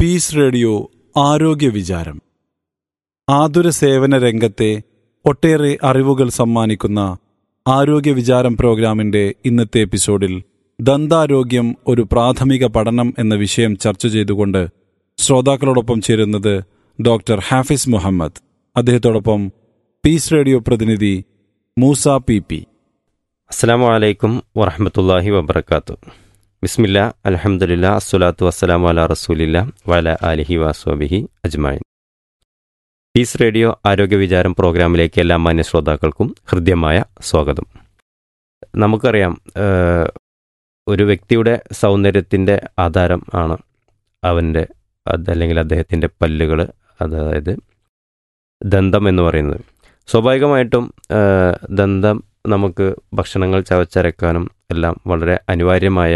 Piece radio ആരോഗ്യ വിചാരം ആതുര സേവന രംഗത്തെ ഒട്ടേറെ അറിവുകൾ സമ്മാനിക്കുന്ന ആരോഗ്യ വിചാരം പ്രോഗ്രാമിന്റെ ഇന്നത്തെ എപ്പിസോഡിൽ ദന്താരോഗ്യം ഒരു പ്രാഥമിക പഠനം എന്ന വിഷയം ചർച്ച ചെയ്തുകൊണ്ട് ശ്രോതാക്കളോടൊപ്പം ചേരുന്നത് ഡോക്ടർ ഹാഫിസ് മുഹമ്മദ് അദ്ദേഹത്തോടൊപ്പം പീസ് റേഡിയോ പ്രതിനിധി മൂസ പി പി അസ്സാം വലൈക്കും വറഹമത്തല്ലാഹി വബർക്കാത്തു ബിസ്മില്ല അലഹമുല്ല അസ്സുലാത്തു വസ്സലാമു അല റസൂലില്ല വല അലിഹി വാസ്വബിഹി അജ്മായിൻ പീസ് റേഡിയോ ആരോഗ്യ വിചാരം പ്രോഗ്രാമിലേക്ക് എല്ലാ മാന്യ ശ്രോതാക്കൾക്കും ഹൃദ്യമായ സ്വാഗതം നമുക്കറിയാം ഏഹ്, ഒരു വ്യക്തിയുടെ സൗന്ദര്യത്തിൻ്റെ ആധാരം ആണ് അവൻ്റെ അതല്ലെങ്കിൽ അദ്ദേഹത്തിൻ്റെ പല്ലുകൾ അതായത് ദന്തം എന്ന് പറയുന്നത് സ്വാഭാവികമായിട്ടും ഏഹ്, ദന്തം നമുക്ക് ഭക്ഷണങ്ങൾ ചവച്ചരക്കാനും എല്ലാം വളരെ അനിവാര്യമായ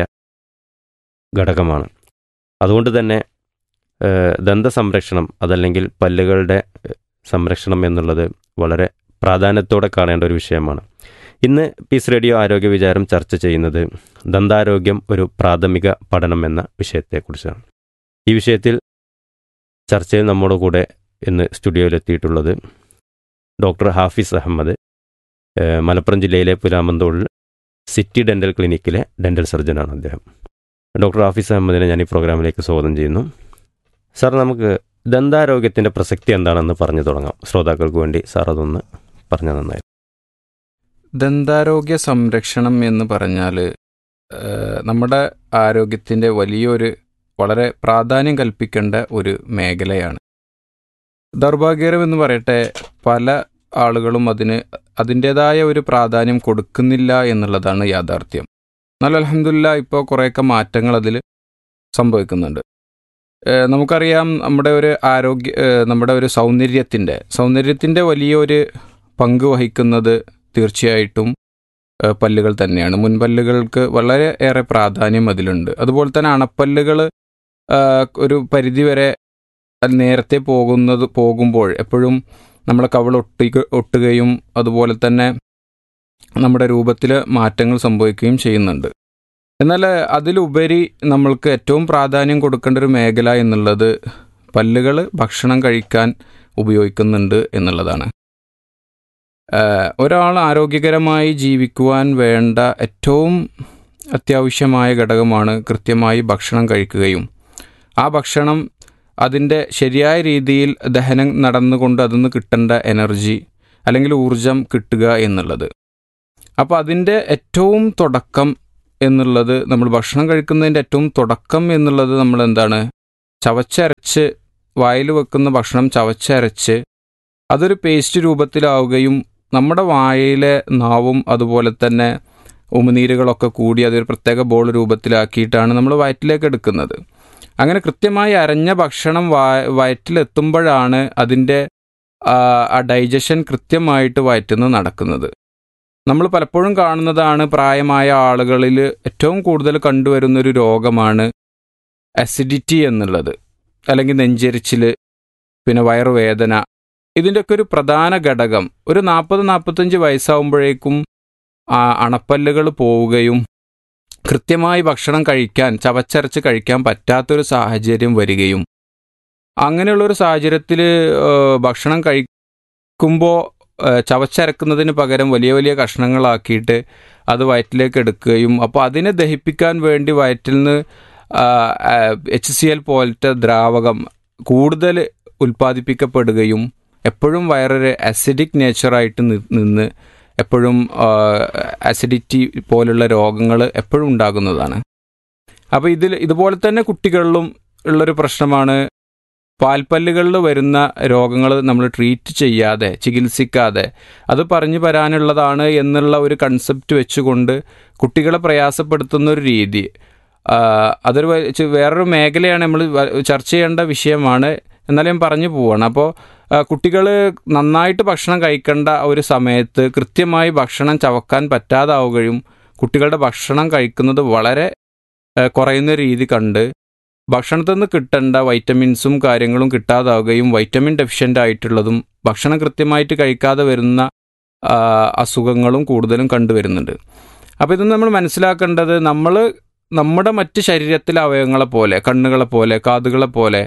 ഘടകമാണ് അതുകൊണ്ട് തന്നെ ഏഹ്, ദന്ത സംരക്ഷണം അതല്ലെങ്കിൽ പല്ലുകളുടെ ഏഹ്, സംരക്ഷണം എന്നുള്ളത് വളരെ പ്രാധാന്യത്തോടെ കാണേണ്ട ഒരു വിഷയമാണ് ഇന്ന് പീസ് റേഡിയോ ആരോഗ്യ വിചാരം ചർച്ച ചെയ്യുന്നത് ദന്താരോഗ്യം ഒരു പ്രാഥമിക പഠനം എന്ന വിഷയത്തെക്കുറിച്ചാണ് ഈ വിഷയത്തിൽ ചർച്ചയിൽ നമ്മുടെ കൂടെ ഇന്ന് സ്റ്റുഡിയോയിലെത്തിയിട്ടുള്ളത് ഡോക്ടർ ഹാഫിസ് അഹമ്മദ് ഏഹ് മലപ്പുറം ജില്ലയിലെ പുലാമന്തോളിൽ സിറ്റി ഡെൻ്റൽ ക്ലിനിക്കിലെ ഡെൻ്റൽ സർജനാണ് അദ്ദേഹം ഡോക്ടർ ഹാഫിസ് അഹമ്മദിനെ ഞാൻ ഈ പ്രോഗ്രാമിലേക്ക് സ്വാഗതം ചെയ്യുന്നു സാർ നമുക്ക് ദന്താരോഗ്യത്തിൻ്റെ പ്രസക്തി എന്താണെന്ന് പറഞ്ഞു തുടങ്ങാം ശ്രോതാക്കൾക്ക് വേണ്ടി സാർ അതൊന്ന് പറഞ്ഞു നന്നായി ദന്താരോഗ്യ സംരക്ഷണം എന്ന് പറഞ്ഞാൽ നമ്മുടെ ആരോഗ്യത്തിൻ്റെ വലിയൊരു വളരെ പ്രാധാന്യം കൽപ്പിക്കേണ്ട ഒരു മേഖലയാണ് ദൗർഭാഗ്യകരം എന്ന് പറയട്ടെ പല ആളുകളും അതിന് അതിൻ്റെതായ ഒരു പ്രാധാന്യം കൊടുക്കുന്നില്ല എന്നുള്ളതാണ് യാഥാർത്ഥ്യം എന്നാൽ അലഹമില്ല ഇപ്പോൾ കുറേയൊക്കെ മാറ്റങ്ങൾ അതിൽ സംഭവിക്കുന്നുണ്ട് ഏഹ് നമുക്കറിയാം നമ്മുടെ ഒരു ആരോഗ്യ ഏഹ് നമ്മുടെ ഒരു സൗന്ദര്യത്തിൻ്റെ സൗന്ദര്യത്തിൻ്റെ വലിയൊരു പങ്ക് വഹിക്കുന്നത് തീർച്ചയായിട്ടും ഏഹ് പല്ലുകൾ തന്നെയാണ് മുൻപല്ലുകൾക്ക് വളരെ ഏറെ പ്രാധാന്യം അതിലുണ്ട് അതുപോലെ തന്നെ അണപ്പല്ലുകൾ ഒരു പരിധിവരെ അത് നേരത്തെ പോകുന്നത് പോകുമ്പോൾ എപ്പോഴും നമ്മളെ കവിൾ ഒട്ടിക ഒട്ടുകയും അതുപോലെ തന്നെ നമ്മുടെ രൂപത്തിൽ മാറ്റങ്ങൾ സംഭവിക്കുകയും ചെയ്യുന്നുണ്ട് എന്നാൽ അതിലുപരി നമ്മൾക്ക് ഏറ്റവും പ്രാധാന്യം കൊടുക്കേണ്ട ഒരു മേഖല എന്നുള്ളത് പല്ലുകൾ ഭക്ഷണം കഴിക്കാൻ ഉപയോഗിക്കുന്നുണ്ട് എന്നുള്ളതാണ് ഏഹ് ഒരാൾ ആരോഗ്യകരമായി ജീവിക്കുവാൻ വേണ്ട ഏറ്റവും അത്യാവശ്യമായ ഘടകമാണ് കൃത്യമായി ഭക്ഷണം കഴിക്കുകയും ആ ഭക്ഷണം അതിൻ്റെ ശരിയായ രീതിയിൽ ദഹനം നടന്നുകൊണ്ട് അതിൽ നിന്ന് കിട്ടേണ്ട എനർജി അല്ലെങ്കിൽ ഊർജം കിട്ടുക എന്നുള്ളത് അപ്പോൾ അതിൻ്റെ ഏറ്റവും തുടക്കം എന്നുള്ളത് നമ്മൾ ഭക്ഷണം കഴിക്കുന്നതിൻ്റെ ഏറ്റവും തുടക്കം എന്നുള്ളത് നമ്മൾ എന്താണ് ചവച്ചരച്ച് വായിൽ വെക്കുന്ന ഭക്ഷണം ചവച്ചരച്ച് അതൊരു പേസ്റ്റ് രൂപത്തിലാവുകയും നമ്മുടെ വായയിലെ നാവും അതുപോലെ തന്നെ ഉമിനീരുകളൊക്കെ കൂടി അതൊരു പ്രത്യേക ബോൾ രൂപത്തിലാക്കിയിട്ടാണ് നമ്മൾ വയറ്റിലേക്ക് എടുക്കുന്നത് അങ്ങനെ കൃത്യമായി അരഞ്ഞ ഭക്ഷണം വാ വയറ്റിലെത്തുമ്പോഴാണ് അതിൻ്റെ ആ, ആ ഡൈജഷൻ കൃത്യമായിട്ട് വയറ്റിൽ നിന്ന് നടക്കുന്നത് നമ്മൾ പലപ്പോഴും കാണുന്നതാണ് പ്രായമായ ആളുകളിൽ ഏറ്റവും കൂടുതൽ കണ്ടുവരുന്നൊരു രോഗമാണ് അസിഡിറ്റി എന്നുള്ളത് അല്ലെങ്കിൽ നെഞ്ചെരിച്ചിൽ പിന്നെ വയറുവേദന ഇതിൻ്റെയൊക്കെ ഒരു പ്രധാന ഘടകം ഒരു നാൽപ്പത് നാൽപ്പത്തഞ്ച് വയസ്സാവുമ്പോഴേക്കും ആ അണപ്പല്ലുകൾ പോവുകയും കൃത്യമായി ഭക്ഷണം കഴിക്കാൻ ചവച്ചരച്ച് കഴിക്കാൻ പറ്റാത്തൊരു സാഹചര്യം വരികയും അങ്ങനെയുള്ളൊരു സാഹചര്യത്തിൽ ഭക്ഷണം കഴിക്കുമ്പോൾ ചവച്ചരക്കുന്നതിന് പകരം വലിയ വലിയ കഷ്ണങ്ങളാക്കിയിട്ട് അത് വയറ്റിലേക്ക് എടുക്കുകയും അപ്പോൾ അതിനെ ദഹിപ്പിക്കാൻ വേണ്ടി വയറ്റിൽ നിന്ന് എച്ച് സി എൽ പോലത്തെ ദ്രാവകം കൂടുതൽ ഉൽപ്പാദിപ്പിക്കപ്പെടുകയും എപ്പോഴും വയറൊരു അസിഡിക് നേച്ചറായിട്ട് നി- നിന്ന് എപ്പോഴും അസിഡിറ്റി പോലുള്ള രോഗങ്ങൾ എപ്പോഴും ഉണ്ടാകുന്നതാണ് അപ്പോൾ ഇതിൽ ഇതുപോലെ തന്നെ കുട്ടികളിലും ഉള്ളൊരു പ്രശ്നമാണ് പാൽപ്പല്ലുകളിൽ വരുന്ന രോഗങ്ങൾ നമ്മൾ ട്രീറ്റ് ചെയ്യാതെ ചികിത്സിക്കാതെ അത് പറഞ്ഞു വരാനുള്ളതാണ് എന്നുള്ള ഒരു കൺസെപ്റ്റ് വെച്ചുകൊണ്ട് കുട്ടികളെ പ്രയാസപ്പെടുത്തുന്ന ഒരു രീതി ആ, അതൊരു വ- ചെ- വേറൊരു മേഖലയാണ് നമ്മൾ വ- ചർച്ച ചെയ്യേണ്ട വിഷയമാണ് എന്നാലും ഞാൻ പറഞ്ഞു പോവാണ് അപ്പോൾ കുട്ടികൾ നന്നായിട്ട് ഭക്ഷണം കഴിക്കേണ്ട ഒരു സമയത്ത് കൃത്യമായി ഭക്ഷണം ചവക്കാൻ പറ്റാതാവുകയും കുട്ടികളുടെ ഭക്ഷണം കഴിക്കുന്നത് വളരെ ആ, കുറയുന്ന രീതി കണ്ട് ഭക്ഷണത്തിൽ നിന്ന് കിട്ടേണ്ട വൈറ്റമിൻസും കാര്യങ്ങളും കിട്ടാതാവുകയും വൈറ്റമിൻ ഡെഫിഷ്യൻ്റ് ആയിട്ടുള്ളതും ഭക്ഷണം കൃത്യമായിട്ട് കഴിക്കാതെ വരുന്ന ആ, അസുഖങ്ങളും കൂടുതലും കണ്ടുവരുന്നുണ്ട് അപ്പോൾ ഇത് നമ്മൾ മനസ്സിലാക്കേണ്ടത് നമ്മൾ നമ്മുടെ മറ്റ് ശരീരത്തിലെ അവയവങ്ങളെ പോലെ കണ്ണുകളെ പോലെ കാതുകളെ പോലെ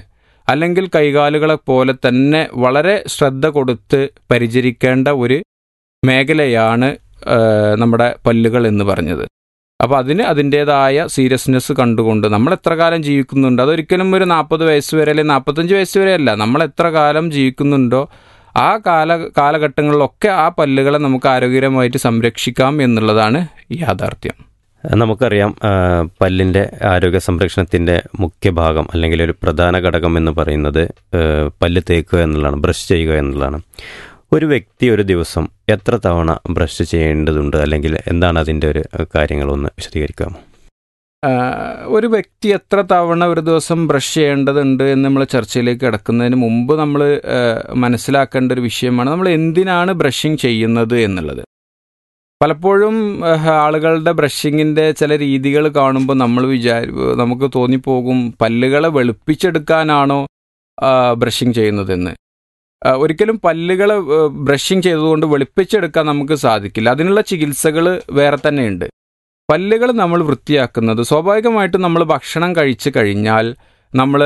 അല്ലെങ്കിൽ കൈകാലുകളെ പോലെ തന്നെ വളരെ ശ്രദ്ധ കൊടുത്ത് പരിചരിക്കേണ്ട ഒരു മേഖലയാണ് ആ, നമ്മുടെ പല്ലുകൾ എന്ന് പറഞ്ഞത് അപ്പോൾ അതിന് അതിൻ്റേതായ സീരിയസ്നെസ് കണ്ടുകൊണ്ട് നമ്മൾ എത്ര കാലം ജീവിക്കുന്നുണ്ട് അതൊരിക്കലും ഒരു നാൽപ്പത് വയസ്സ് വരെ അല്ലെങ്കിൽ നാൽപ്പത്തഞ്ച് വയസ്സ് വരെ അല്ല നമ്മൾ എത്ര കാലം ജീവിക്കുന്നുണ്ടോ ആ കാല കാലഘട്ടങ്ങളിലൊക്കെ ആ പല്ലുകളെ നമുക്ക് ആരോഗ്യകരമായിട്ട് സംരക്ഷിക്കാം എന്നുള്ളതാണ് യാഥാർത്ഥ്യം നമുക്കറിയാം ആ, പല്ലിൻ്റെ ആരോഗ്യ സംരക്ഷണത്തിൻ്റെ മുഖ്യ ഭാഗം അല്ലെങ്കിൽ ഒരു പ്രധാന ഘടകം എന്ന് പറയുന്നത് ആ, പല്ല് തേക്കുക എന്നുള്ളതാണ് ബ്രഷ് ചെയ്യുക എന്നുള്ളതാണ് ഒരു വ്യക്തി ഒരു ദിവസം എത്ര തവണ ബ്രഷ് ചെയ്യേണ്ടതുണ്ട് അല്ലെങ്കിൽ എന്താണ് അതിൻ്റെ ഒരു കാര്യങ്ങളൊന്ന് വിശദീകരിക്കാമോ ആ, ഒരു വ്യക്തി എത്ര തവണ ഒരു ദിവസം ബ്രഷ് ചെയ്യേണ്ടതുണ്ട് എന്ന് നമ്മൾ ചർച്ചയിലേക്ക് കിടക്കുന്നതിന് മുമ്പ് നമ്മൾ മനസ്സിലാക്കേണ്ട ഒരു വിഷയമാണ് നമ്മൾ എന്തിനാണ് ബ്രഷിങ് ചെയ്യുന്നത് എന്നുള്ളത് പലപ്പോഴും ആ, ആളുകളുടെ ബ്രഷിങ്ങിൻ്റെ ചില രീതികൾ കാണുമ്പോൾ നമ്മൾ വിചാരി നമുക്ക് തോന്നിപ്പോകും പല്ലുകളെ വെളുപ്പിച്ചെടുക്കാനാണോ ബ്രഷിങ് ചെയ്യുന്നതെന്ന് ആ, ഒരിക്കലും പല്ലുകളെ ബ്രഷിങ് ചെയ്തതുകൊണ്ട് വെളുപ്പിച്ചെടുക്കാൻ നമുക്ക് സാധിക്കില്ല അതിനുള്ള ചികിത്സകൾ വേറെ തന്നെയുണ്ട് പല്ലുകൾ നമ്മൾ വൃത്തിയാക്കുന്നത് സ്വാഭാവികമായിട്ടും നമ്മൾ ഭക്ഷണം കഴിച്ചു കഴിഞ്ഞാൽ നമ്മൾ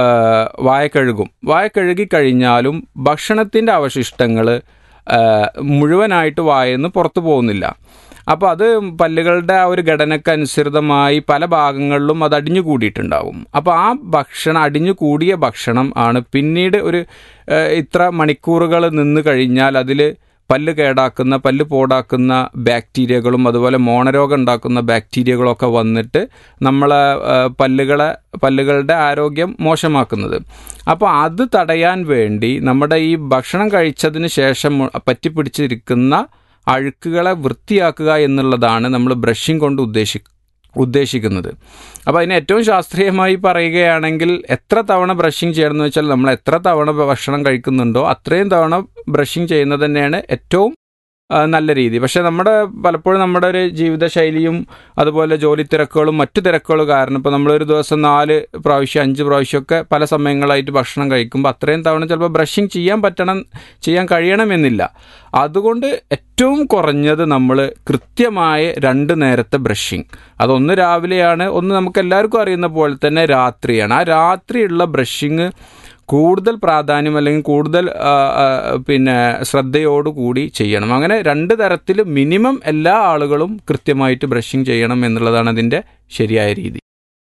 വായ കഴുകും വായ കഴുകി കഴിഞ്ഞാലും ഭക്ഷണത്തിൻ്റെ അവശിഷ്ടങ്ങൾ മുഴുവനായിട്ട് വായെന്ന് പുറത്തു പോകുന്നില്ല അപ്പോൾ അത് പല്ലുകളുടെ ആ ഒരു ഘടനക്കനുസൃതമായി പല ഭാഗങ്ങളിലും അത് അടിഞ്ഞു കൂടിയിട്ടുണ്ടാവും അപ്പോൾ ആ ഭക്ഷണം അടിഞ്ഞു കൂടിയ ഭക്ഷണം ആണ് പിന്നീട് ഒരു ഏഹ്, ഇത്ര മണിക്കൂറുകൾ നിന്ന് കഴിഞ്ഞാൽ അതിൽ പല്ല് കേടാക്കുന്ന പല്ല് പോടാക്കുന്ന ബാക്ടീരിയകളും അതുപോലെ മോണരോഗം ഉണ്ടാക്കുന്ന ബാക്ടീരിയകളൊക്കെ വന്നിട്ട് നമ്മളെ ആ, പല്ലുകളെ പല്ലുകളുടെ ആരോഗ്യം മോശമാക്കുന്നത് അപ്പോൾ അത് തടയാൻ വേണ്ടി നമ്മുടെ ഈ ഭക്ഷണം കഴിച്ചതിന് ശേഷം പറ്റിപ്പിടിച്ചിരിക്കുന്ന അഴുക്കുകളെ വൃത്തിയാക്കുക എന്നുള്ളതാണ് നമ്മൾ ബ്രഷിംഗ് കൊണ്ട് ഉദ്ദേശി ഉദ്ദേശിക്കുന്നത് അപ്പോൾ അതിന് ഏറ്റവും ശാസ്ത്രീയമായി പറയുകയാണെങ്കിൽ എത്ര തവണ ബ്രഷിംഗ് ചെയ്യണമെന്ന് വെച്ചാൽ നമ്മൾ എത്ര തവണ ഭക്ഷണം കഴിക്കുന്നുണ്ടോ അത്രയും തവണ ബ്രഷിംഗ് ചെയ്യുന്നത് തന്നെയാണ് ഏറ്റവും ആ, നല്ല രീതി പക്ഷേ നമ്മുടെ പലപ്പോഴും നമ്മുടെ ഒരു ജീവിതശൈലിയും അതുപോലെ ജോലി തിരക്കുകളും മറ്റു തിരക്കുകളും കാരണം ഇപ്പോൾ നമ്മളൊരു ദിവസം നാല് പ്രാവശ്യം അഞ്ച് പ്രാവശ്യമൊക്കെ പല സമയങ്ങളായിട്ട് ഭക്ഷണം കഴിക്കുമ്പോൾ അത്രയും തവണ ചിലപ്പോൾ ബ്രഷിംഗ് ചെയ്യാൻ പറ്റണം ചെയ്യാൻ കഴിയണമെന്നില്ല അതുകൊണ്ട് ഏറ്റവും കുറഞ്ഞത് നമ്മൾ കൃത്യമായ രണ്ട് നേരത്തെ ബ്രഷിംഗ് അതൊന്ന് രാവിലെയാണ് ഒന്ന് നമുക്ക് എല്ലാവർക്കും അറിയുന്ന പോലെ തന്നെ രാത്രിയാണ് ആ രാത്രിയുള്ള ബ്രഷിങ് കൂടുതൽ പ്രാധാന്യം അല്ലെങ്കിൽ കൂടുതൽ ആ, ആ, പിന്നെ ശ്രദ്ധയോടുകൂടി ചെയ്യണം അങ്ങനെ രണ്ട് തരത്തിൽ മിനിമം എല്ലാ ആളുകളും കൃത്യമായിട്ട് ബ്രഷിംഗ് ചെയ്യണം എന്നുള്ളതാണ് അതിൻ്റെ ശരിയായ രീതി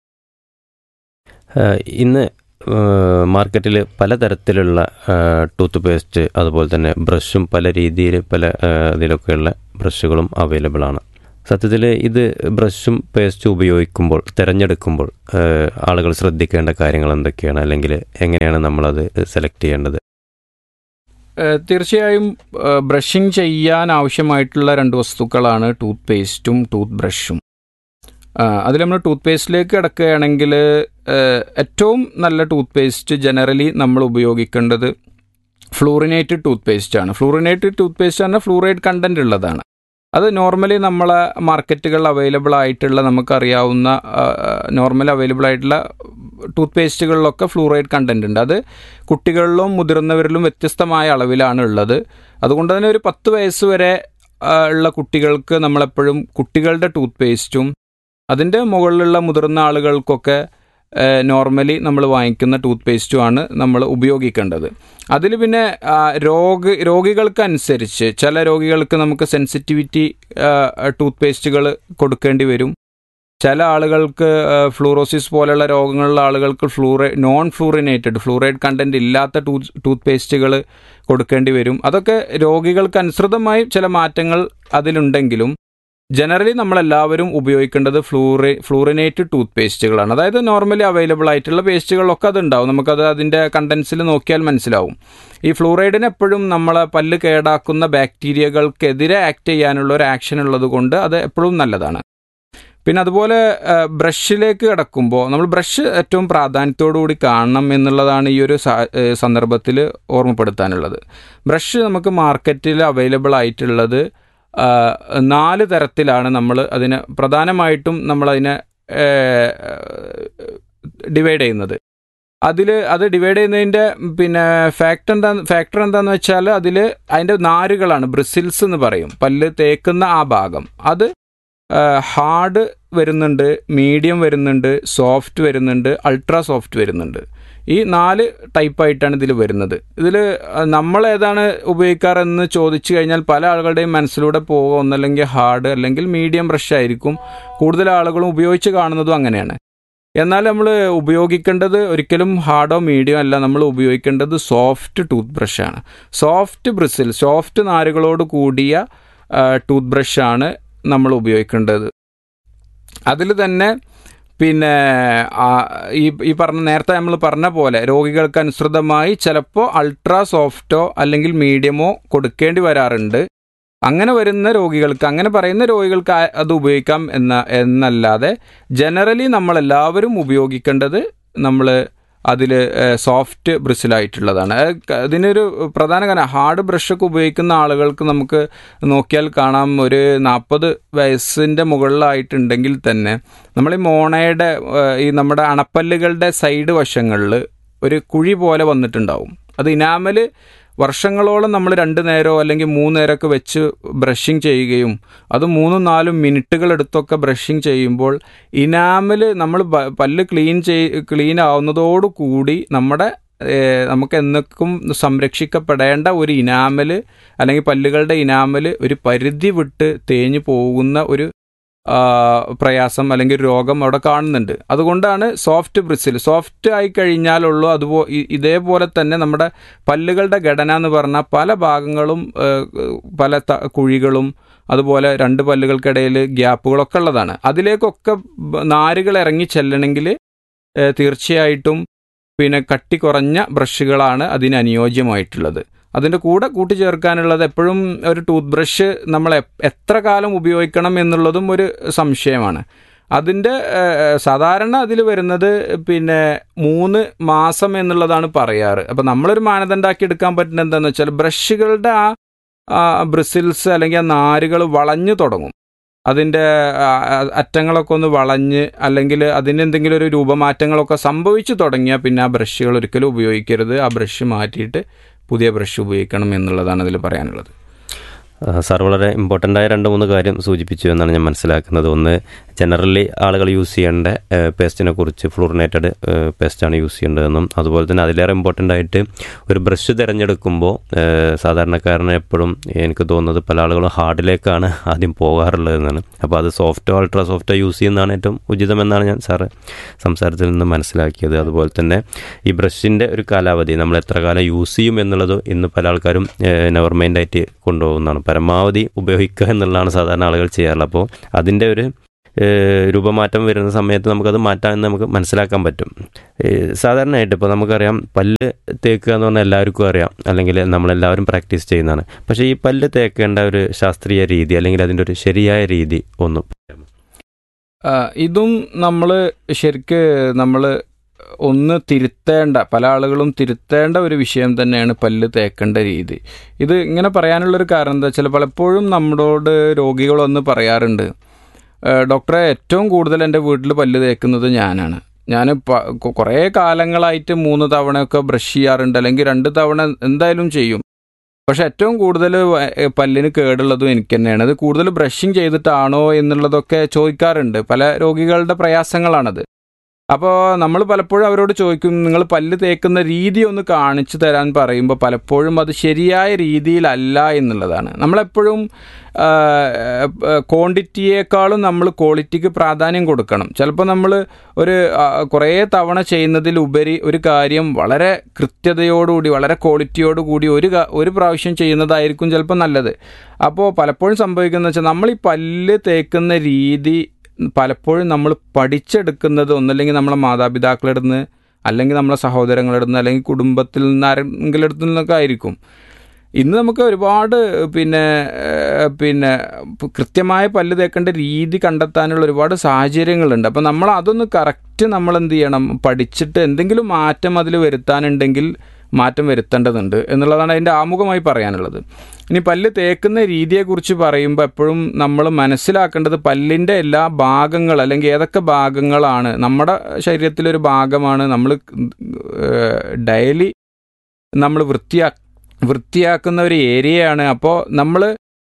ഏഹ് ഇന്ന് ഏഹ് മാർക്കറ്റിൽ പലതരത്തിലുള്ള ഏഹ് ടൂത്ത് പേസ്റ്റ് അതുപോലെ തന്നെ ബ്രഷും പല രീതിയിൽ പല ഏഹ് ഇതിലൊക്കെയുള്ള ബ്രഷുകളും അവൈലബിൾ ആണ് സത്യത്തിൽ ഇത് ബ്രഷും പേസ്റ്റും ഉപയോഗിക്കുമ്പോൾ തിരഞ്ഞെടുക്കുമ്പോൾ ഏഹ് ആളുകൾ ശ്രദ്ധിക്കേണ്ട കാര്യങ്ങൾ എന്തൊക്കെയാണ് അല്ലെങ്കിൽ എങ്ങനെയാണ് നമ്മളത് സെലക്ട് ചെയ്യേണ്ടത് ഏഹ് തീർച്ചയായും ബ്രഷിംഗ് ചെയ്യാൻ ആവശ്യമായിട്ടുള്ള രണ്ട് വസ്തുക്കളാണ് ടൂത്ത് പേസ്റ്റും ടൂത്ത് ബ്രഷും അതിൽ നമ്മൾ ടൂത്ത് പേസ്റ്റിലേക്ക് കിടക്കുകയാണെങ്കിൽ ഏഹ് ഏറ്റവും നല്ല ടൂത്ത് പേസ്റ്റ് ജനറലി നമ്മൾ ഉപയോഗിക്കേണ്ടത് ഫ്ലൂറിനേറ്റഡ് ടൂത്ത് പേസ്റ്റ് ആണ് ഫ്ലൂറിനേറ്റഡ് ടൂത്ത് പേസ്റ്റ് പറഞ്ഞാൽ ഫ്ലൂറൈഡ് കണ്ടന്റ് ഉള്ളതാണ് അത് നോർമലി നമ്മളെ മാർക്കറ്റുകളിൽ അവൈലബിൾ ആയിട്ടുള്ള നമുക്കറിയാവുന്ന നോർമൽ അവൈലബിൾ ആയിട്ടുള്ള ടൂത്ത് പേസ്റ്റുകളിലൊക്കെ ഫ്ലൂറൈഡ് കണ്ടന്റ് ഉണ്ട് അത് കുട്ടികളിലും മുതിർന്നവരിലും വ്യത്യസ്തമായ അളവിലാണ് ഉള്ളത് അതുകൊണ്ട് തന്നെ ഒരു പത്ത് വയസ്സ് വരെ ആ, ഉള്ള കുട്ടികൾക്ക് നമ്മളെപ്പോഴും കുട്ടികളുടെ ടൂത്ത് പേസ്റ്റും അതിൻ്റെ മുകളിലുള്ള മുതിർന്ന ആളുകൾക്കൊക്കെ നോർമലി നമ്മൾ വാങ്ങിക്കുന്ന ടൂത്ത് പേസ്റ്റുമാണ് നമ്മൾ ഉപയോഗിക്കേണ്ടത് അതിൽ പിന്നെ ആ, രോഗ രോഗികൾക്കനുസരിച്ച് ചില രോഗികൾക്ക് നമുക്ക് സെൻസിറ്റിവിറ്റി ടൂത്ത് പേസ്റ്റുകൾ കൊടുക്കേണ്ടി വരും ചില ആളുകൾക്ക് ഫ്ലൂറോസിസ് പോലെയുള്ള രോഗങ്ങളുള്ള ആളുകൾക്ക് ഫ്ലൂറൈ നോൺ ഫ്ലൂറിനേറ്റഡ് ഫ്ലൂറൈഡ് കണ്ടന്റ് ഇല്ലാത്ത ടൂത്ത് ടൂത്ത് പേസ്റ്റുകൾ കൊടുക്കേണ്ടി വരും അതൊക്കെ രോഗികൾക്ക് അനുസൃതമായി ചില മാറ്റങ്ങൾ അതിലുണ്ടെങ്കിലും ജനറലി നമ്മളെല്ലാവരും ഉപയോഗിക്കേണ്ടത് ഫ്ലൂറി ഫ്ലൂറിനേറ്റഡ് ടൂത്ത് പേസ്റ്റുകളാണ് അതായത് നോർമലി അവൈലബിൾ ആയിട്ടുള്ള പേസ്റ്റുകളിലൊക്കെ അതുണ്ടാവും നമുക്കത് അതിൻ്റെ കണ്ടൻസിൽ നോക്കിയാൽ മനസ്സിലാവും ഈ ഫ്ലൂറൈഡിന് എപ്പോഴും നമ്മളെ പല്ല് കേടാക്കുന്ന ബാക്ടീരിയകൾക്കെതിരെ ആക്ട് ചെയ്യാനുള്ള ഒരു ആക്ഷൻ ഉള്ളത് കൊണ്ട് അത് എപ്പോഴും നല്ലതാണ് പിന്നെ അതുപോലെ ബ്രഷിലേക്ക് കിടക്കുമ്പോൾ നമ്മൾ ബ്രഷ് ഏറ്റവും പ്രാധാന്യത്തോടു കൂടി കാണണം എന്നുള്ളതാണ് ഈ ഒരു സന്ദർഭത്തിൽ ഓർമ്മപ്പെടുത്താനുള്ളത് ബ്രഷ് നമുക്ക് മാർക്കറ്റിൽ അവൈലബിൾ ആയിട്ടുള്ളത് ആ, നാല് തരത്തിലാണ് നമ്മൾ അതിനെ പ്രധാനമായിട്ടും നമ്മളതിനെ ഡിവൈഡ് ചെയ്യുന്നത് അതിൽ അത് ഡിവൈഡ് ചെയ്യുന്നതിൻ്റെ പിന്നെ ഫാക്ടർ എന്താ ഫാക്ടർ എന്താന്ന് വെച്ചാൽ അതിൽ അതിൻ്റെ നാരുകളാണ് ബ്രിസിൽസ് എന്ന് പറയും പല്ല് തേക്കുന്ന ആ ഭാഗം അത് ഹാർഡ് വരുന്നുണ്ട് മീഡിയം വരുന്നുണ്ട് സോഫ്റ്റ് വരുന്നുണ്ട് അൾട്രാ സോഫ്റ്റ് വരുന്നുണ്ട് ഈ നാല് ടൈപ്പായിട്ടാണ് ഇതിൽ വരുന്നത് ഇതിൽ നമ്മൾ ഏതാണ് ഉപയോഗിക്കാറെന്ന് ചോദിച്ചു കഴിഞ്ഞാൽ പല ആളുകളുടെയും മനസ്സിലൂടെ പോകുക ഒന്നല്ലെങ്കിൽ ഹാർഡ് അല്ലെങ്കിൽ മീഡിയം ബ്രഷ് ആയിരിക്കും കൂടുതൽ ആളുകളും ഉപയോഗിച്ച് കാണുന്നതും അങ്ങനെയാണ് എന്നാൽ നമ്മൾ ഉപയോഗിക്കേണ്ടത് ഒരിക്കലും ഹാർഡോ മീഡിയോ അല്ല നമ്മൾ ഉപയോഗിക്കേണ്ടത് സോഫ്റ്റ് ടൂത്ത് ബ്രഷാണ് സോഫ്റ്റ് ബ്രിസിൽ സോഫ്റ്റ് നാരുകളോട് കൂടിയ ടൂത്ത് ബ്രഷാണ് നമ്മൾ ഉപയോഗിക്കേണ്ടത് അതിൽ തന്നെ പിന്നെ ആ, ഈ ഈ പറഞ്ഞ നേരത്തെ നമ്മൾ പറഞ്ഞ പോലെ രോഗികൾക്ക് അനുസൃതമായി ചിലപ്പോൾ അൾട്രാ സോഫ്റ്റോ അല്ലെങ്കിൽ മീഡിയമോ കൊടുക്കേണ്ടി വരാറുണ്ട് അങ്ങനെ വരുന്ന രോഗികൾക്ക് അങ്ങനെ പറയുന്ന രോഗികൾക്ക് ആ- അത് ഉപയോഗിക്കാം എന്ന എന്നല്ലാതെ ജനറലി നമ്മളെല്ലാവരും ഉപയോഗിക്കേണ്ടത് നമ്മൾ അതിൽ സോഫ്റ്റ് ബ്രിസിലായിട്ടുള്ളതാണ് അത് ക- ഇതിനൊരു പ്രധാന കാരണം ഹാർഡ് ബ്രഷൊക്കെ ഉപയോഗിക്കുന്ന ആളുകൾക്ക് നമുക്ക് നോക്കിയാൽ കാണാം ഒരു നാൽപ്പത് വയസ്സിൻ്റെ മുകളിലായിട്ടുണ്ടെങ്കിൽ തന്നെ നമ്മൾ ഈ മോണയുടെ ഏഹ്, ഈ നമ്മുടെ അണപ്പല്ലുകളുടെ സൈഡ് വശങ്ങളിൽ ഒരു കുഴി പോലെ വന്നിട്ടുണ്ടാവും അത് ഇനാമൽ വർഷങ്ങളോളം നമ്മൾ രണ്ട് നേരമോ അല്ലെങ്കിൽ മൂന്ന് നേരമൊക്കെ വെച്ച് ബ്രഷിങ് ചെയ്യുകയും അത് മൂന്നും നാലും മിനിറ്റുകൾ എടുത്തൊക്കെ ബ്രഷിങ് ചെയ്യുമ്പോൾ ഇനാമൽ നമ്മൾ പ- പല്ല് ക്ലീൻ ചെയ് ക്ലീൻ ആവുന്നതോടുകൂടി നമ്മുടെ ഏഹ്, നമുക്ക് എന്നേക്കും സംരക്ഷിക്കപ്പെടേണ്ട ഒരു ഇനാമൽ അല്ലെങ്കിൽ പല്ലുകളുടെ ഇനാമൽ ഒരു പരിധി വിട്ട് തേഞ്ഞു പോകുന്ന ഒരു ആ, പ്രയാസം അല്ലെങ്കിൽ ഒരു രോഗം അവിടെ കാണുന്നുണ്ട് അതുകൊണ്ടാണ് സോഫ്റ്റ് ബ്രിസിൽ സോഫ്റ്റ് ആയി കഴിഞ്ഞാലുള്ളൂ അതുപോ ഇ- ഇതേപോലെ തന്നെ നമ്മുടെ പല്ലുകളുടെ ഘടന എന്ന് പറഞ്ഞാൽ പല ഭാഗങ്ങളും ഏ, പല ത- കുഴികളും അതുപോലെ രണ്ട് പല്ലുകൾക്കിടയിൽ ഗ്യാപ്പുകളൊക്കെ ഉള്ളതാണ് അതിലേക്കൊക്കെ ബ- നാരുകൾ ഇറങ്ങി ചെല്ലണമെങ്കിൽ ഏ, തീർച്ചയായിട്ടും പിന്നെ കട്ടി കുറഞ്ഞ ബ്രഷുകളാണ് അതിന് അനുയോജ്യമായിട്ടുള്ളത് അതിൻ്റെ കൂടെ കൂട്ടിച്ചേർക്കാനുള്ളത് എപ്പോഴും ഒരു ടൂത്ത് ബ്രഷ് നമ്മൾ എ- എത്ര കാലം ഉപയോഗിക്കണം എന്നുള്ളതും ഒരു സംശയമാണ് അതിൻ്റെ ഏഹ്, സാധാരണ അതിൽ വരുന്നത് പിന്നെ മൂന്ന് മാസം എന്നുള്ളതാണ് പറയാറ് അപ്പം നമ്മളൊരു മാനദണ്ഡമാക്കി എടുക്കാൻ പറ്റുന്നത് എന്താണെന്ന് വെച്ചാൽ ബ്രഷുകളുടെ ആ ആ ബ്രിസിൽസ് അല്ലെങ്കിൽ ആ നാരുകൾ വളഞ്ഞു തുടങ്ങും അതിൻ്റെ ആ, ആ, അറ്റങ്ങളൊക്കെ ഒന്ന് വളഞ്ഞ് അല്ലെങ്കിൽ അതിന് എന്തെങ്കിലും ഒരു രൂപമാറ്റങ്ങളൊക്കെ സംഭവിച്ചു തുടങ്ങിയാൽ പിന്നെ ആ ബ്രഷുകൾ ഒരിക്കലും ഉപയോഗിക്കരുത് ആ ബ്രഷ് മാറ്റിയിട്ട് പുതിയ ബ്രഷ് ഉപയോഗിക്കണം എന്നുള്ളതാണ് അതിൽ പറയാനുള്ളത് ആ, സാർ വളരെ ഇമ്പോർട്ടൻ്റ് ആയ രണ്ട് മൂന്ന് കാര്യം സൂചിപ്പിച്ചു എന്നാണ് ഞാൻ മനസ്സിലാക്കുന്നത് ഒന്ന് ജനറലി ആളുകൾ യൂസ് ചെയ്യേണ്ട പേസ്റ്റിനെ കുറിച്ച് ഫ്ലൂറിനേറ്റഡ് പേസ്റ്റാണ് യൂസ് ചെയ്യേണ്ടതെന്നും അതുപോലെ തന്നെ അതിലേറെ ഇമ്പോർട്ടൻ്റ് ആയിട്ട് ഒരു ബ്രഷ് തിരഞ്ഞെടുക്കുമ്പോൾ സാധാരണക്കാരന് എപ്പോഴും എനിക്ക് തോന്നുന്നത് പല ആളുകളും ഹാർഡിലേക്കാണ് ആദ്യം പോകാറുള്ളതെന്നാണ് അപ്പോൾ അത് സോഫ്റ്റോ അൾട്രാ സോഫ്റ്റോ യൂസ് ചെയ്യുന്നതാണ് ഏറ്റവും ഉചിതമെന്നാണ് ഞാൻ സാറ് സംസാരത്തിൽ നിന്ന് മനസ്സിലാക്കിയത് അതുപോലെ തന്നെ ഈ ബ്രഷിൻ്റെ ഒരു കാലാവധി നമ്മൾ എത്ര കാലം യൂസ് ചെയ്യും എന്നുള്ളത് ഇന്ന് പല ആൾക്കാരും നെവർ മൈൻഡായിട്ട് കൊണ്ടുപോകുന്നതാണ് പരമാവധി ഉപയോഗിക്കുക എന്നുള്ളതാണ് സാധാരണ ആളുകൾ ചെയ്യാറുള്ളത് അപ്പോൾ അതിൻ്റെ ഒരു ഏഹ് രൂപമാറ്റം വരുന്ന സമയത്ത് നമുക്കത് മാറ്റാമെന്ന് നമുക്ക് മനസ്സിലാക്കാൻ പറ്റും ഏഹ് സാധാരണയായിട്ട് ഇപ്പോൾ നമുക്കറിയാം പല്ല് തേക്കുക എന്ന് പറഞ്ഞാൽ എല്ലാവർക്കും അറിയാം അല്ലെങ്കിൽ നമ്മളെല്ലാവരും പ്രാക്ടീസ് ചെയ്യുന്നതാണ് പക്ഷേ ഈ പല്ല് തേക്കേണ്ട ഒരു ശാസ്ത്രീയ രീതി അല്ലെങ്കിൽ അതിൻ്റെ ഒരു ശരിയായ രീതി ഒന്ന് ആ, ഇതും നമ്മൾ ശരിക്ക് നമ്മൾ ഒന്ന് തിരുത്തേണ്ട പല ആളുകളും തിരുത്തേണ്ട ഒരു വിഷയം തന്നെയാണ് പല്ല് തേക്കേണ്ട രീതി ഇത് ഇങ്ങനെ പറയാനുള്ളൊരു കാരണം എന്താ വെച്ചാൽ പലപ്പോഴും നമ്മളോട് രോഗികൾ വന്ന് പറയാറുണ്ട് "ഏ, ഡോക്ടറെ ഏറ്റവും കൂടുതൽ എൻ്റെ വീട്ടിൽ പല്ല് തേക്കുന്നത് ഞാനാണ് ഞാൻ കുറേ കാലങ്ങളായിട്ട് മൂന്ന് തവണയൊക്കെ ബ്രഷ് ചെയ്യാറുണ്ട് അല്ലെങ്കിൽ രണ്ട് തവണ എന്തായാലും ചെയ്യും പക്ഷെ ഏറ്റവും കൂടുതൽ വ- ഏ, പല്ലിന് കേടുള്ളതും എനിക്ക് തന്നെയാണ് അത് കൂടുതൽ ബ്രഷിങ് ചെയ്തിട്ടാണോ എന്നുള്ളതൊക്കെ ചോദിക്കാറുണ്ട് പല രോഗികളുടെ പ്രയാസങ്ങളാണത് അപ്പോൾ നമ്മൾ പലപ്പോഴും അവരോട് ചോദിക്കും നിങ്ങൾ പല്ല് തേക്കുന്ന രീതി ഒന്ന് കാണിച്ചു തരാൻ പറയുമ്പോൾ പലപ്പോഴും അത് ശരിയായ രീതിയിലല്ല എന്നുള്ളതാണ് നമ്മളെപ്പോഴും ക്വാണ്ടിറ്റിയേക്കാളും നമ്മൾ ക്വാളിറ്റിക്ക് പ്രാധാന്യം കൊടുക്കണം ചിലപ്പോൾ നമ്മൾ ഒരു ആ, കുറേ തവണ ചെയ്യുന്നതിലുപരി ഒരു കാര്യം വളരെ കൃത്യതയോടുകൂടി വളരെ ക്വാളിറ്റിയോടുകൂടി ഒരു ക- ഒരു പ്രാവശ്യം ചെയ്യുന്നതായിരിക്കും ചിലപ്പോൾ നല്ലത് അപ്പോൾ പലപ്പോഴും സംഭവിക്കുന്നത് വെച്ചാൽ നമ്മൾ ഈ പല്ല് തേക്കുന്ന രീതി പലപ്പോഴും നമ്മൾ പഠിച്ചെടുക്കുന്നത് ഒന്നല്ലെങ്കിൽ നമ്മളെ മാതാപിതാക്കളുടെ നിന്ന് അല്ലെങ്കിൽ നമ്മളെ സഹോദരങ്ങളുടെ നിന്ന് അല്ലെങ്കിൽ കുടുംബത്തിൽ നിന്ന് ആരെങ്കിലും അടുത്ത് നിന്നൊക്കെ ആയിരിക്കും ഇന്ന് നമുക്ക് ഒരുപാട് പിന്നെ ഏഹ്, പിന്നെ പ് കൃത്യമായ പല്ല് തേക്കേണ്ട രീതി കണ്ടെത്താനുള്ള ഒരുപാട് സാഹചര്യങ്ങളുണ്ട് അപ്പോൾ നമ്മൾ അതൊന്ന് കറക്റ്റ് നമ്മൾ എന്ത് ചെയ്യണം പഠിച്ചിട്ട് എന്തെങ്കിലും മാറ്റം അതിൽ വരുത്താനുണ്ടെങ്കിൽ മാറ്റം വരുത്തേണ്ടതുണ്ട് എന്നുള്ളതാണ് അതിൻ്റെ ആമുഖമായി പറയാനുള്ളത് ഇനി പല്ല് തേക്കുന്ന രീതിയെക്കുറിച്ച് പറയുമ്പോൾ എപ്പോഴും നമ്മൾ മനസ്സിലാക്കേണ്ടത് പല്ലിൻ്റെ എല്ലാ ഭാഗങ്ങൾ അല്ലെങ്കിൽ ഏതൊക്കെ ഭാഗങ്ങളാണ് നമ്മുടെ ശരീരത്തിലൊരു ഭാഗമാണ് നമ്മൾ ഡെയിലി നമ്മൾ വൃത്തിയാ വൃത്തിയാക്കുന്ന ഒരു ഏരിയയാണ് അപ്പോൾ നമ്മൾ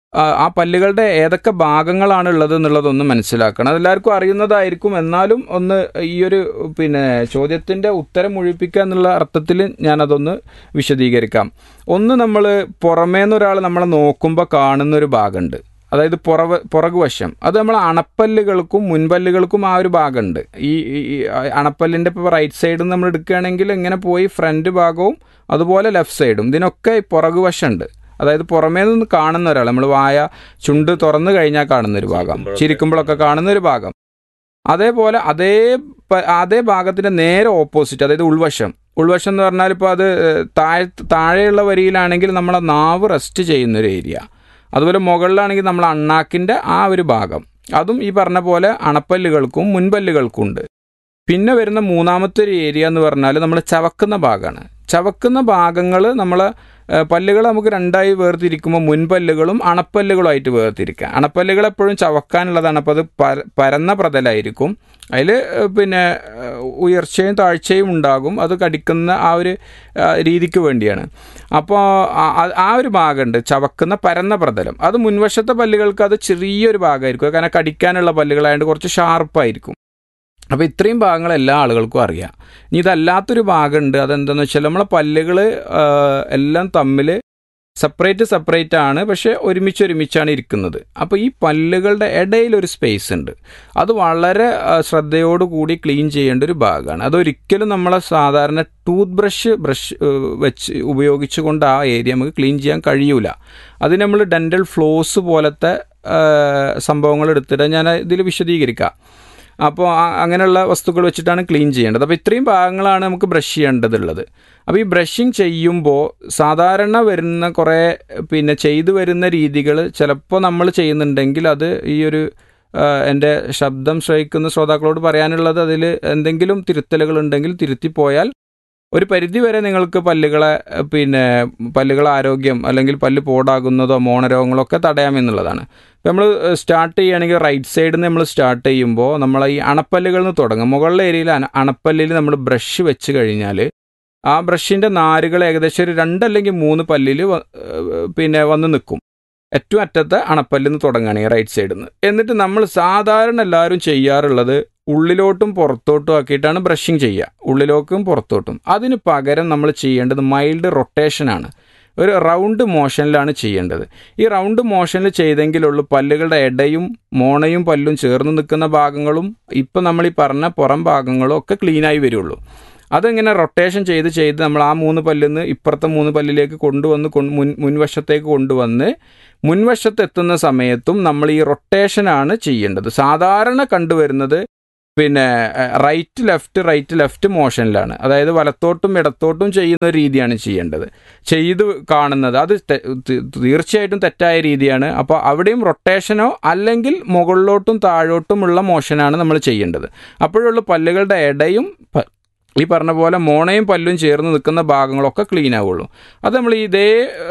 ആ, ആ പല്ലുകളുടെ ഏതൊക്കെ ഭാഗങ്ങളാണ് ഉള്ളത് എന്നുള്ളതൊന്ന് മനസ്സിലാക്കണം അതെല്ലാവർക്കും അറിയുന്നതായിരിക്കും എന്നാലും ഒന്ന് ഈ ഒരു പിന്നെ ചോദ്യത്തിൻ്റെ ഉത്തരം മുഴിപ്പിക്കുക എന്നുള്ള അർത്ഥത്തിൽ ഞാനതൊന്ന് വിശദീകരിക്കാം ഒന്ന് നമ്മൾ പുറമേന്ന് ഒരാൾ നമ്മളെ നോക്കുമ്പോൾ കാണുന്ന ഒരു ഭാഗമുണ്ട് അതായത് പുറവ് പുറകുവശം അത് നമ്മൾ അണപ്പല്ലുകൾക്കും മുൻപല്ലുകൾക്കും ആ ഒരു ഭാഗമുണ്ട് ഈ ഈ- ഈ അണപ്പല്ലിൻ്റെ ഇപ്പോൾ റൈറ്റ് സൈഡിൽ നിന്ന് നമ്മൾ എടുക്കുകയാണെങ്കിൽ ഇങ്ങനെ പോയി ഫ്രണ്ട് ഭാഗവും അതുപോലെ ലെഫ്റ്റ് സൈഡും ഇതിനൊക്കെ പുറകുവശമുണ്ട് അതായത് പുറമേ നിന്ന് കാണുന്ന ഒരാൾ നമ്മൾ വായ ചുണ്ട് തുറന്നു കഴിഞ്ഞാൽ കാണുന്ന ഒരു ഭാഗം ചിരിക്കുമ്പോഴൊക്കെ കാണുന്ന ഒരു ഭാഗം അതേപോലെ അതേ പ- അതേ ഭാഗത്തിന്റെ നേരെ ഓപ്പോസിറ്റ് അതായത് ഉൾവശം ഉൾവശം എന്ന് പറഞ്ഞാൽ ഇപ്പോൾ അത് ഏഹ്, താഴെ താഴെയുള്ള വരിയിലാണെങ്കിൽ നമ്മളെ നാവ് റെസ്റ്റ് ചെയ്യുന്ന ഒരു ഏരിയ അതുപോലെ മുകളിലാണെങ്കിൽ നമ്മൾ അണ്ണാക്കിൻ്റെ ആ ഒരു ഭാഗം അതും ഈ പറഞ്ഞ പോലെ അണപ്പല്ലുകൾക്കും മുൻപല്ലുകൾക്കും ഉണ്ട് പിന്നെ വരുന്ന മൂന്നാമത്തെ ഒരു ഏരിയ എന്ന് പറഞ്ഞാൽ നമ്മൾ ചവക്കുന്ന ഭാഗമാണ് ചവക്കുന്ന ഭാഗങ്ങൾ നമ്മൾ പല്ലുകൾ നമുക്ക് രണ്ടായി വേർതിരിക്കുമ്പോൾ മുൻപല്ലുകളും അണപ്പല്ലുകളുമായിട്ട് വേർതിരിക്കാം അണപ്പല്ലുകൾ എപ്പോഴും ചവക്കാനുള്ളതാണ് അപ്പോൾ അത് പര- പരന്ന പ്രതലായിരിക്കും അതിൽ പിന്നെ ഏഹ്, ഉയർച്ചയും താഴ്ചയും ഉണ്ടാകും അത് കടിക്കുന്ന ആ ഒരു ആ, രീതിക്ക് വേണ്ടിയാണ് അപ്പോൾ ആ- ആ- ആ ഒരു ഭാഗമുണ്ട് ചവക്കുന്ന പരന്ന പ്രതലം അത് മുൻവശത്തെ പല്ലുകൾക്ക് അത് ചെറിയൊരു ഭാഗമായിരിക്കും കാരണം കടിക്കാനുള്ള പല്ലുകളായതുകൊണ്ട് കുറച്ച് ഷാർപ്പായിരിക്കും അപ്പോൾ ഇത്രയും ഭാഗങ്ങൾ എല്ലാ ആളുകൾക്കും അറിയാം ഇനി ഇതല്ലാത്തൊരു ഭാഗമുണ്ട് അതെന്താണെന്ന് വെച്ചാൽ നമ്മളെ പല്ലുകൾ എല്ലാം തമ്മിൽ സെപ്പറേറ്റ് സെപ്പറേറ്റ് ആണ് പക്ഷേ ഒരുമിച്ച് ഒരുമിച്ചാണ് ഇരിക്കുന്നത് അപ്പോൾ ഈ പല്ലുകളുടെ ഇടയിൽ ഒരു സ്പേസ് ഉണ്ട് അത് വളരെ ആ, ശ്രദ്ധയോടുകൂടി ക്ലീൻ ചെയ്യേണ്ട ഒരു ഭാഗമാണ് അതൊരിക്കലും നമ്മളെ സാധാരണ ടൂത്ത് ബ്രഷ് ബ്രഷ് ഏഹ്, വെച്ച് ഉപയോഗിച്ചുകൊണ്ട് ആ ഏരിയ നമുക്ക് ക്ലീൻ ചെയ്യാൻ കഴിയൂല അതിന് നമ്മൾ ഡെൻ്റൽ ഫ്ലോസ് പോലത്തെ ആ, സംഭവങ്ങൾ എടുത്തിട്ട് ഞാൻ ഇതിൽ വിശദീകരിക്കാം അപ്പോൾ ആ- അങ്ങനെയുള്ള വസ്തുക്കൾ വെച്ചിട്ടാണ് ക്ലീൻ ചെയ്യേണ്ടത് അപ്പോൾ ഇത്രയും ഭാഗങ്ങളാണ് നമുക്ക് ബ്രഷ് ചെയ്യേണ്ടതുള്ളത് അപ്പോൾ ഈ ബ്രഷിങ് ചെയ്യുമ്പോൾ സാധാരണ വരുന്ന കുറേ പിന്നെ ചെയ്തു വരുന്ന രീതികൾ ചിലപ്പോൾ നമ്മൾ ചെയ്യുന്നുണ്ടെങ്കിൽ അത് ഈ ഒരു ആ, എൻ്റെ ശബ്ദം ശ്രവിക്കുന്ന ശ്രോതാക്കളോട് പറയാനുള്ളത് അതിൽ എന്തെങ്കിലും തിരുത്തലുകൾ ഉണ്ടെങ്കിൽ തിരുത്തിപ്പോയാൽ ഒരു പരിധി വരെ നിങ്ങൾക്ക് പല്ലുകളെ ഏഹ്, പിന്നെ പല്ലുകൾ ആരോഗ്യം അല്ലെങ്കിൽ പല്ല് പോടാകുന്നതോ മോണരോഗങ്ങളോ ഒക്കെ തടയാമെന്നുള്ളതാണ് ഇപ്പം നമ്മൾ സ്റ്റാർട്ട് ചെയ്യുകയാണെങ്കിൽ റൈറ്റ് സൈഡിൽ നിന്ന് നമ്മൾ സ്റ്റാർട്ട് ചെയ്യുമ്പോൾ നമ്മൾ ഈ അണപ്പല്ലുകളിൽ നിന്ന് തുടങ്ങും മുകളിലെ ഏരിയയിൽ അണ അണപ്പല്ലിൽ നമ്മൾ ബ്രഷ് വെച്ച് കഴിഞ്ഞാൽ ആ ബ്രഷിൻ്റെ നാരുകൾ ഏകദേശം ഒരു രണ്ടല്ലെങ്കിൽ മൂന്ന് പല്ലിൽ വ- ഏഹ്, പിന്നെ വന്ന് നിൽക്കും ഏറ്റവും അറ്റത്തെ അണപ്പല്ലിൽ നിന്ന് തുടങ്ങുകയാണെങ്കിൽ റൈറ്റ് സൈഡിൽ നിന്ന് എന്നിട്ട് നമ്മൾ സാധാരണ എല്ലാവരും ചെയ്യാറുള്ളത് ഉള്ളിലോട്ടും പുറത്തോട്ടും ആക്കിയിട്ടാണ് ബ്രഷിങ് ചെയ്യുക ഉള്ളിലോട്ടും പുറത്തോട്ടും അതിന് പകരം നമ്മൾ ചെയ്യേണ്ടത് മൈൽഡ് റൊട്ടേഷനാണ് ഒരു റൗണ്ട് മോഷനിലാണ് ചെയ്യേണ്ടത് ഈ റൗണ്ട് മോഷനിൽ ചെയ്തെങ്കിലുള്ളൂ പല്ലുകളുടെ ഇടയും മോണയും പല്ലും ചേർന്ന് നിൽക്കുന്ന ഭാഗങ്ങളും ഇപ്പം നമ്മൾ ഈ പറഞ്ഞ പുറം ഭാഗങ്ങളും ഒക്കെ ക്ലീനായി വരുള്ളൂ അതിങ്ങനെ റൊട്ടേഷൻ ചെയ്ത് ചെയ്ത് നമ്മൾ ആ മൂന്ന് പല്ലിൽ നിന്ന് ഇപ്പുറത്തെ മൂന്ന് പല്ലിലേക്ക് കൊണ്ടുവന്ന് കൊണ്ട് മുൻ മുൻവശത്തേക്ക് കൊണ്ടുവന്ന് മുൻവശത്ത് എത്തുന്ന സമയത്തും നമ്മൾ ഈ റൊട്ടേഷനാണ് ചെയ്യേണ്ടത് സാധാരണ കണ്ടുവരുന്നത് പിന്നെ റൈറ്റ് ലെഫ്റ്റ് റൈറ്റ് ലെഫ്റ്റ് മോഷനിലാണ് അതായത് വലത്തോട്ടും ഇടത്തോട്ടും ചെയ്യുന്ന ഒരു രീതിയാണ് ചെയ്യേണ്ടത് ചെയ്ത് കാണുന്നത് അത് തെ- തി- തീർച്ചയായിട്ടും തെറ്റായ രീതിയാണ് അപ്പോൾ അവിടെയും റൊട്ടേഷനോ അല്ലെങ്കിൽ മുകളിലോട്ടും താഴോട്ടുമുള്ള മോഷനാണ് നമ്മൾ ചെയ്യേണ്ടത് അപ്പോഴുള്ള പല്ലുകളുടെ ഇടയും പ- ഈ പറഞ്ഞ പോലെ മോണയും പല്ലും ചേർന്ന് നിൽക്കുന്ന ഭാഗങ്ങളൊക്കെ ക്ലീൻ ആവുള്ളൂ അത് നമ്മൾ ഇതേ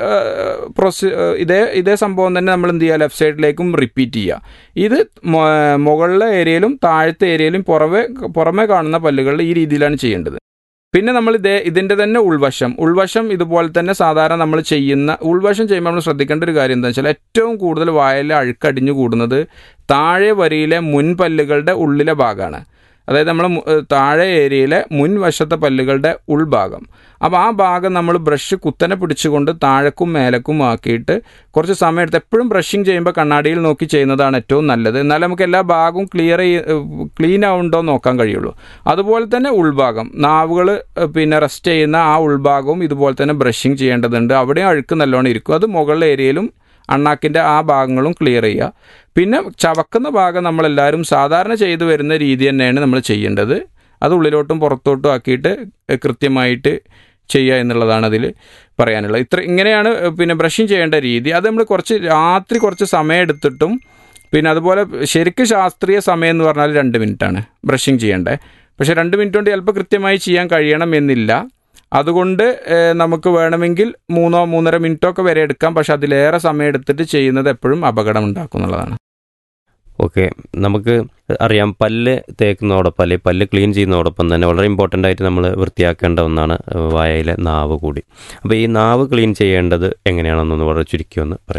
പ്രൊസി ഇതേ ഇതേ സംഭവം തന്നെ നമ്മൾ എന്ത് ചെയ്യുക ലെഫ്റ്റ് സൈഡിലേക്കും റിപ്പീറ്റ് ചെയ്യുക ഇത് മൊ- മുകളിലെ ഏരിയയിലും താഴത്തെ ഏരിയയിലും പുറമെ പുറമെ കാണുന്ന പല്ലുകളിൽ ഈ രീതിയിലാണ് ചെയ്യേണ്ടത് പിന്നെ നമ്മൾ ഇതേ ഇതിൻ്റെ തന്നെ ഉൾവശം ഉൾവശം ഇതുപോലെ തന്നെ സാധാരണ നമ്മൾ ചെയ്യുന്ന ഉൾവശം ചെയ്യുമ്പോൾ നമ്മൾ ശ്രദ്ധിക്കേണ്ട ഒരു കാര്യം എന്താ വെച്ചാൽ ഏറ്റവും കൂടുതൽ വായലിൽ അഴുക്കടിഞ്ഞു കൂടുന്നത് താഴെ വരിയിലെ മുൻപല്ലുകളുടെ ഉള്ളിലെ ഭാഗമാണ് അതായത് നമ്മൾ താഴെ ഏരിയയിലെ മുൻവശത്തെ പല്ലുകളുടെ ഉൾഭാഗം അപ്പോൾ ആ ഭാഗം നമ്മൾ ബ്രഷ് കുത്തനെ പിടിച്ചുകൊണ്ട് താഴേക്കും മേലക്കും ആക്കിയിട്ട് കുറച്ച് സമയം എടുത്ത് എപ്പോഴും ബ്രഷിങ് ചെയ്യുമ്പോൾ കണ്ണാടിയിൽ നോക്കി ചെയ്യുന്നതാണ് ഏറ്റവും നല്ലത് എന്നാൽ നമുക്ക് എല്ലാ ഭാഗവും ക്ലിയർ ക്ലീൻ ആവുണ്ടോ എന്ന് നോക്കാൻ കഴിയുള്ളൂ അതുപോലെ തന്നെ ഉൾഭാഗം നാവുകൾ പിന്നെ റെസ്റ്റ് ചെയ്യുന്ന ആ ഉൾഭാഗവും ഇതുപോലെ തന്നെ ബ്രഷിങ് ചെയ്യേണ്ടതുണ്ട് അവിടെയും അഴുക്ക് നല്ലോണം ഇരിക്കും അത് മുകളിലെ ഏരിയയിലും അണ്ണാക്കിൻ്റെ ആ ഭാഗങ്ങളും ക്ലിയർ ചെയ്യുക പിന്നെ ചവക്കുന്ന ഭാഗം നമ്മളെല്ലാവരും സാധാരണ ചെയ്തു വരുന്ന രീതി തന്നെയാണ് നമ്മൾ ചെയ്യേണ്ടത് അത് ഉള്ളിലോട്ടും പുറത്തോട്ടും ആക്കിയിട്ട് കൃത്യമായിട്ട് ചെയ്യുക എന്നുള്ളതാണ് അതിൽ പറയാനുള്ളത് ഇത്ര ഇങ്ങനെയാണ് പിന്നെ ബ്രഷിങ് ചെയ്യേണ്ട രീതി അത് നമ്മൾ കുറച്ച് രാത്രി കുറച്ച് സമയം എടുത്തിട്ടും പിന്നെ അതുപോലെ ശരിക്കും ശാസ്ത്രീയ സമയം എന്ന് പറഞ്ഞാൽ രണ്ട് മിനിറ്റാണ് ബ്രഷിങ് ചെയ്യേണ്ടത് പക്ഷേ രണ്ട് മിനിറ്റ് കൊണ്ട് ചിലപ്പോൾ കൃത്യമായി ചെയ്യാൻ കഴിയണം എന്നില്ല അതുകൊണ്ട് ഏഹ്, നമുക്ക് വേണമെങ്കിൽ മൂന്നോ മൂന്നര മിനിറ്റോ ഒക്കെ വരെ എടുക്കാം പക്ഷെ അതിലേറെ സമയം എടുത്തിട്ട് ചെയ്യുന്നത് എപ്പോഴും അപകടം ഉണ്ടാക്കും എന്നുള്ളതാണ് ഓക്കെ നമുക്ക് അറിയാം പല്ല് തേക്കുന്നതോടൊപ്പം അല്ലെങ്കിൽ പല്ല് ക്ലീൻ ചെയ്യുന്നതോടൊപ്പം തന്നെ വളരെ ഇമ്പോർട്ടൻ്റ് ആയിട്ട് നമ്മൾ വൃത്തിയാക്കേണ്ട ഒന്നാണ് വായയിലെ നാവ് കൂടി അപ്പോൾ ഈ നാവ് ക്ലീൻ ചെയ്യേണ്ടത് എങ്ങനെയാണെന്നൊന്ന് വളരെ ചുരുക്കി ഒന്ന് പറയാം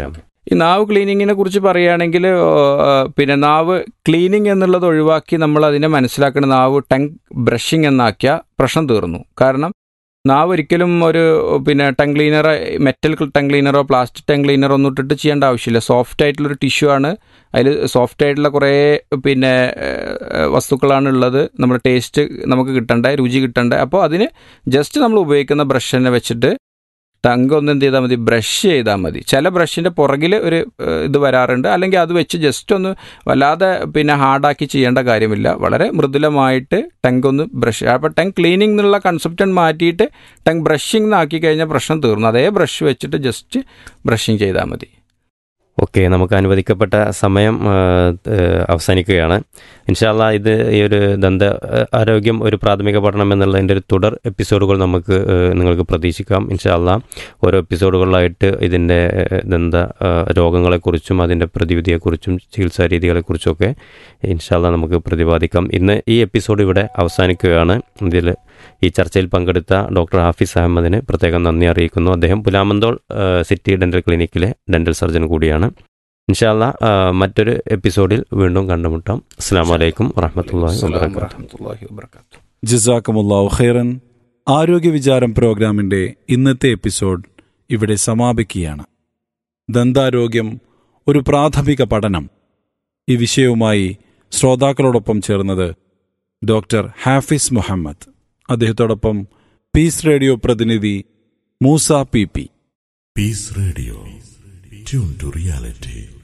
ഈ നാവ് ക്ലീനിങ്ങിനെ കുറിച്ച് പറയുകയാണെങ്കിൽ പിന്നെ നാവ് ക്ലീനിങ് എന്നുള്ളത് ഒഴിവാക്കി നമ്മൾ അതിനെ മനസ്സിലാക്കുന്ന നാവ് ടങ് ബ്രഷിംഗ് എന്നാക്കിയ പ്രശ്നം തീർന്നു കാരണം നാവ് ഒരിക്കലും ഒരു പിന്നെ ടങ് ക്ലീനറോ മെറ്റൽ ടങ് ക്ലീനറോ പ്ലാസ്റ്റിക് ടങ് ക്ലീനറോ ഒന്നും ഇട്ടിട്ട് ചെയ്യേണ്ട ആവശ്യമില്ല സോഫ്റ്റ് ആയിട്ടുള്ളൊരു ടിഷ്യൂ ആണ് അതിൽ സോഫ്റ്റ് ആയിട്ടുള്ള കുറേ പിന്നെ ഏഹ്, വസ്തുക്കളാണ് ഉള്ളത് നമ്മുടെ ടേസ്റ്റ് നമുക്ക് കിട്ടണ്ടേ രുചി കിട്ടണ്ടേ അപ്പോൾ അതിന് ജസ്റ്റ് നമ്മൾ ഉപയോഗിക്കുന്ന ബ്രഷ് തന്നെ വെച്ചിട്ട് ടങ്ക് ഒന്ന് എന്ത് ചെയ്താൽ മതി ബ്രഷ് ചെയ്താൽ മതി ചില ബ്രഷിൻ്റെ പുറകിൽ ഒരു ഏഹ്, ഇത് വരാറുണ്ട് അല്ലെങ്കിൽ അത് വെച്ച് ജസ്റ്റ് ഒന്ന് വല്ലാതെ പിന്നെ ഹാർഡാക്കി ചെയ്യേണ്ട കാര്യമില്ല വളരെ മൃദുലമായിട്ട് ടങ്ക് ഒന്ന് ബ്രഷ് അപ്പോൾ ടങ് ക്ലീനിങ് എന്നുള്ള കൺസെപ്റ്റ് മാറ്റിയിട്ട് ടങ് ബ്രഷിംഗ് ആക്കി കഴിഞ്ഞാൽ പ്രശ്നം തീർന്നു അതേ ബ്രഷ് വെച്ചിട്ട് ജസ്റ്റ് ബ്രഷിങ് ചെയ്താൽ മതി ഓക്കെ നമുക്ക് അനുവദിക്കപ്പെട്ട സമയം ആ, ഏഹ്, അവസാനിക്കുകയാണ് ഇൻഷാല്ല ഇത് ഈ ഒരു ദന്ത ഏഹ്, ആരോഗ്യം ഒരു പ്രാഥമിക പഠനം എന്നുള്ളതിൻ്റെ ഒരു തുടർ എപ്പിസോഡുകൾ നമുക്ക് ഏഹ്, നിങ്ങൾക്ക് പ്രതീക്ഷിക്കാം ഇൻഷാല്ല ഓരോ എപ്പിസോഡുകളിലായിട്ട് ഇതിൻ്റെ ഏഹ്, ദന്ത ആ, രോഗങ്ങളെക്കുറിച്ചും അതിൻ്റെ പ്രതിവിധിയെക്കുറിച്ചും ചികിത്സാ രീതികളെക്കുറിച്ചൊക്കെ ഇൻഷാല്ല നമുക്ക് പ്രതിപാദിക്കാം ഇന്ന് ഈ എപ്പിസോഡ് ഇവിടെ അവസാനിക്കുകയാണ് ഇതിൽ ഈ ചർച്ചയിൽ പങ്കെടുത്ത ഡോക്ടർ ഹാഫിസ് അഹമ്മദിന് പ്രത്യേകം നന്ദി അറിയിക്കുന്നു അദ്ദേഹം പുലാമന്തോൾ ആ, സിറ്റി ഡെന്റൽ ക്ലിനിക്കിലെ ഡെന്റൽ സർജൻ കൂടിയാണ് ഇൻഷാല്ല ആ, മറ്റൊരു എപ്പിസോഡിൽ വീണ്ടും കണ്ടുമുട്ടാം അസ്സാം വലൈക്കും വറഹമത്തല്ലാഹി അസ്സലാമു വാബർക്കാത്തു വറഹ്മത്തുള്ളാഹി വബറകാതുഹു ജസാക്കമുല്ലാഹു ഖൈറൻ ആരോഗ്യ വിചാരം പ്രോഗ്രാമിന്റെ ഇന്നത്തെ എപ്പിസോഡ് ഇവിടെ സമാപിക്കുകയാണ് ദന്താരോഗ്യം ഒരു പ്രാഥമിക പഠനം ഈ വിഷയവുമായി ശ്രോതാക്കളോടൊപ്പം ചേർന്നത് ഡോക്ടർ ഹാഫിസ് മുഹമ്മദ് അദ്ദേഹത്തോടൊപ്പം പീസ് റേഡിയോ പ്രതിനിധി Moosa P P Peace Radio. Tune to reality.